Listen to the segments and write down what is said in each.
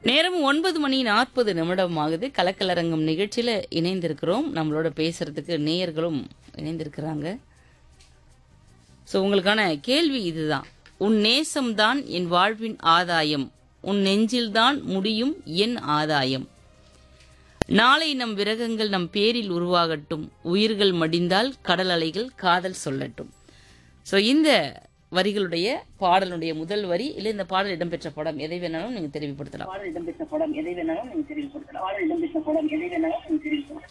நேரம் ஒன்பது மணி நாற்பது நிமிடம் ஆகுது கலக்கலரங்கம் நிகழ்ச்சியில இணைந்திருக்கிறோம் நம்மளோட பேசுறதுக்கு நேயர்களும் இணைந்திருக்கிறாங்க ஸோ உங்களுக்கான கேள்வி இதுதான் உன் நேசம்தான் என் வாழ்வின் ஆதாயம் உன் நெஞ்சில்தான் முடியும் என் ஆதாயம் நாளை நம் விரகங்கள் நம் பேரில் உருவாகட்டும் உயிர்கள் மடிந்தால் கடல் அலைகள் காதல் சொல்லட்டும் ஸோ இந்த வரிகளுடைய பாடலுடைய முதல் வரி இல்லை இந்த பாடல் இடம்பெற்ற படம் எதை வேணாலும் நீங்க தெரிவிப்படுத்தலாம் பாடல் இடம்பெற்ற படம் எதை வேணாலும் நீங்க தெரிவிப்படுத்தலாம் பாடல் இடம்பெற்ற படம் எதை வேணாலும் நீங்க தெரிவிக்கலாம்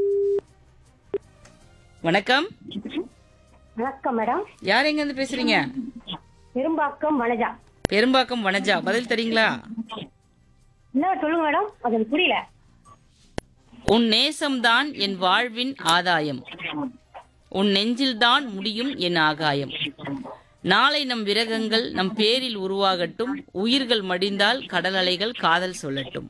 வணக்கம் வணக்கம் மேடம் யார் எங்க இருந்து பேசுறீங்க பெரும்பாக்கம் வனஜா பெரும்பாக்கம் வனஜா பதில் தரீங்களா என்ன சொல்லுங்க மேடம் அது எனக்கு புரியல உன் நேசம்தான் என் வாழ்வின் ஆதாயம் உன் நெஞ்சில்தான் முடியும் என் ஆகாயம் நாளை நம் விரகங்கள் நம் பேரில் உருவாகட்டும் உயிர்கள் மடிந்தால் கடல் அலைகள் காதல் சொல்லட்டும்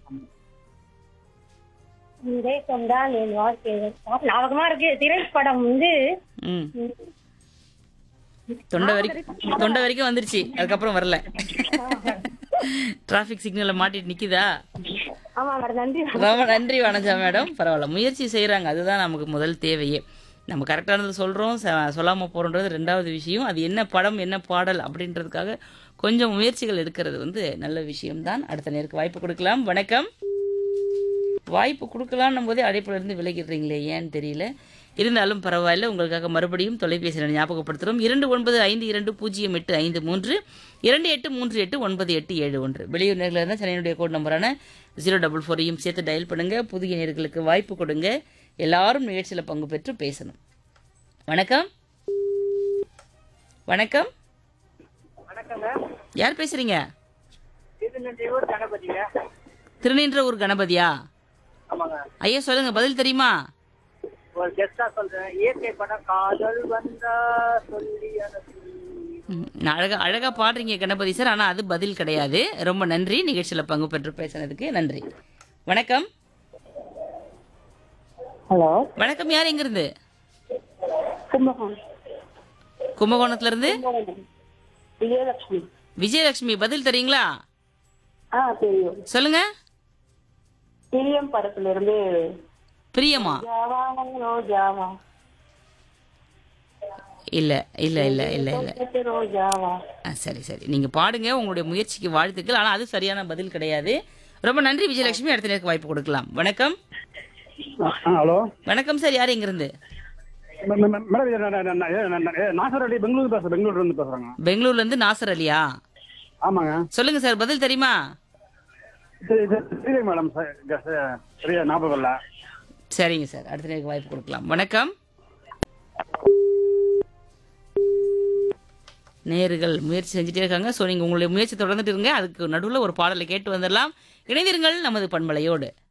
இதே சொன்னால் என் வாழ்க்கை ஞாபகமா இருக்கு திரைப்படம் வந்து ம் தொண்டை வரைக்கும் தொண்டை வரைக்கும் வந்துருச்சு அதுக்கப்புறம் வரல டிராஃபிக் சிக்னல்ல மாட்டிட்டு நிக்குதா ஆமா மேடம் நன்றி ரொம்ப நன்றி வனஜா மேடம் பரவாயில்ல முயற்சி செய்கிறாங்க அதுதான் நமக்கு முதல் தேவையே நம்ம கரெக்டானது சொல்கிறோம் சொல்லாமல் போகிறோன்றது ரெண்டாவது விஷயம் அது என்ன படம் என்ன பாடல் அப்படின்றதுக்காக கொஞ்சம் முயற்சிகள் எடுக்கிறது வந்து நல்ல விஷயம்தான் அடுத்த நேருக்கு வாய்ப்பு கொடுக்கலாம் வணக்கம் வாய்ப்பு கொடுக்கலான்னும் போதே அழைப்புல இருந்து விலகிடுறீங்களே ஏன்னு தெரியல இருந்தாலும் பரவாயில்ல உங்களுக்காக மறுபடியும் தொலைபேசி ஞாபகப்படுத்துகிறோம் இரண்டு ஒன்பது ஐந்து இரண்டு பூஜ்ஜியம் எட்டு ஐந்து மூன்று இரண்டு எட்டு மூன்று எட்டு ஒன்பது எட்டு ஏழு ஒன்று வெளியூர் நேரில் இருந்தால் சென்னையினுடைய கோட் நம்பரான ஜீரோ டபுள் ஃபோரையும் சேர்த்து டயல் பண்ணுங்க புதிய நேர்களுக்கு வாய்ப்பு கொடுங்க எல்லாரும் நிகழ்ச்சியில் பங்கு பெற்று பேசணும் வணக்கம் வணக்கம் வணக்கங்க யார் பேசுறீங்க திருநெல்வேலூர் கணபதிங்க திருநின்ற ஊர் கணபதியா ஆமாங்க ஐயா சொல்லுங்க பதில் தெரியுமா ஒரு கெஸ்டா சொல்றேன் இயற்கை படம் காதல் வந்தா சொல்லி அனுப்பி ம், அழகா அழகா பாடுறீங்க கணபதி சார் ஆனா அது பதில் கிடையாது ரொம்ப நன்றி நிகழ்ச்சியில பங்கு பெற்று பேசினதுக்கு நன்றி வணக்கம் ஹலோ வணக்கம் யார் எங்க இருந்து கும்பகோணம் கும்பகோணத்துல இருந்து விஜயலட்சுமி விஜயலட்சுமி பதில் தரீங்களா ஆ தெரியும் சொல்லுங்க பிரியம் படத்துல இருந்து பிரியமா ஜாவா ரோஜாவா இல்ல இல்ல இல்ல இல்ல இல்ல ரோஜாவா ஆ, சரி சரி நீங்க பாடுங்க உங்களுடைய முயற்சிக்கு வாழ்த்துக்கள் ஆனா அது சரியான பதில் கிடையாது ரொம்ப நன்றி விஜயலட்சுமி அடுத்த நேருக்கு வாய்ப்பு கொடுக்கலாம் வணக்கம் ஹலோ வணக்கம் சார் யார் எங்க இருந்து மேடம் இது நான் நான் நான் நான் நான் நாசர் அலி பெங்களூர் பேசுறேன் பெங்களூர்ல இருந்து பேசுறாங்க பெங்களூர்ல இருந்து நாசர் அலியா ஆமாங்க சொல்லுங்க சார் பதில் தெரியுமா சரி சரி சரி மேடம் ச- ச- சரியா ஞாபகம் இல்லை சரிங்க சார் அடுத்த நேருக்கு வாய்ப்பு கொடுக்கலாம் வணக்கம் நேர்கள் முயற்சி செஞ்சுட்டே இருக்காங்க ஸோ நீங்கள் உங்களுடைய முயற்சி தொடர்ந்துட்டு இருங்க அதுக்கு நடுவில் ஒரு பாடலை கேட்டு வந்துடலாம் இணைந்திருங்கள் நமது பண்பலையோடு